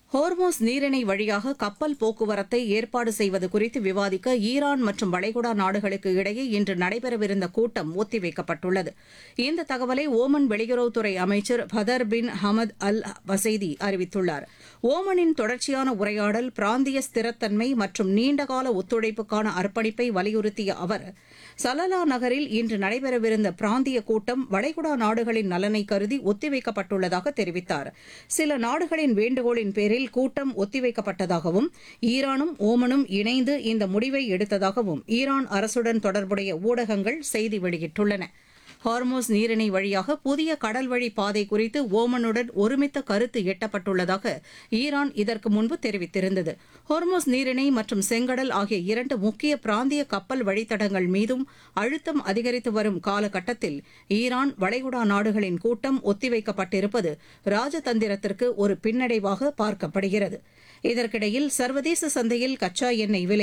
Hormuz நீரிணை வழியாக கப்பல் போக்குவரத்தை ஏற்பாடு செய்வது குறித்து விவாதிக்க ஈரான் மற்றும் வளைகுடா நாடுகளுக்கு இடையே இன்று நடைபெறவிருந்த கூட்டம் ஒத்திவைக்கப்பட்டுள்ளது இந்த தகவலை ஓமன் வெளியுறவுத்துறை அமைச்சர் பதர் பின் ஹமத் அல் வசைதி அறிவித்துள்ளார் ஓமனின் தொடர்ச்சியான உரையாடல் பிராந்திய ஸ்திரத்தன்மை மற்றும் நீண்டகால ஒத்துழைப்புக்கான அர்ப்பணிப்பை வலியுறுத்திய அவர் சலலா நகரில் இன்று நடைபெறவிருந்த பிராந்திய கூட்டம் வளைகுடா நாடுகளின் நலனை கருதி ஒத்திவைக்கப்பட்டுள்ளதாக தெரிவித்தார் சில நாடுகளின் வேண்டுகோளின் பேரில் கூட்டம் ஒத்திவைக்கப்பட்டதாகவும் ஈரானும் ஓமனும் இணைந்து இந்த முடிவை எடுத்ததாகவும் ஈரான் அரசுடன் தொடர்புடைய ஊடகங்கள் செய்தி வெளியிட்டுள்ளன ஹார்மோஸ் நீரிணை வழியாக புதிய கடல்வழி பாதை குறித்து ஓமனுடன் ஒருமித்த கருத்து எட்டப்பட்டுள்ளதாக ஈரான் இதற்கு முன்பு தெரிவித்திருந்தது ஹார்மோஸ் நீரிணை மற்றும் செங்கடல் ஆகிய இரண்டு முக்கிய பிராந்திய கப்பல் வழித்தடங்கள் மீதும் அழுத்தம் அதிகரித்து வரும் காலகட்டத்தில் ஈரான் வளைகுடா நாடுகளின் கூட்டம் ஒத்திவைக்கப்பட்டிருப்பது ராஜதந்திரத்திற்கு ஒரு பின்னடைவாக பார்க்கப்படுகிறது இதற்கிடையில் சர்வதேச சந்தையில் கச்சா எண்ணெய் விலை